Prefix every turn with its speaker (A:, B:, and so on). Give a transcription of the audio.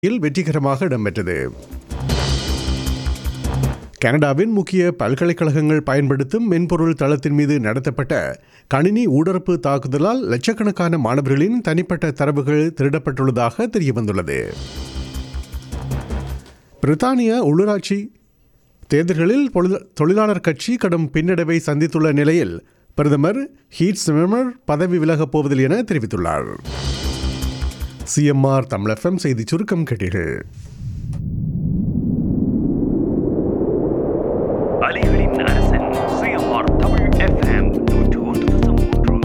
A: இல் வெற்றிகரமாக இடம்பெற்றது கனடாவின் முக்கிய பல்கலைக்கழகங்கள் பயன்படுத்தும் மென்பொருள் தளத்தின் மீது நடத்தப்பட்ட கணினி ஊடறுப்பு தாக்குதலால் லட்சக்கணக்கான மாணவர்களின் தனிப்பட்ட தரவுகள் திருடப்பட்டுள்ளதாக தெரியவந்துள்ளது பிரித்தானிய உள்ளூராட்சி தேர்தல்களில் பொழுது- தொழிலாளர் கட்சி கடும் பின்னடைவை சந்தித்துள்ள நிலையில் பிரதமர் ஹீட் சிமர் பதவி விலகப் போவதில்லை என தெரிவித்துள்ளார் சிஎம்ஆர் தமிழ் எஃப்எம் செய்தி சுருக்கம் கேட்டீர்கள்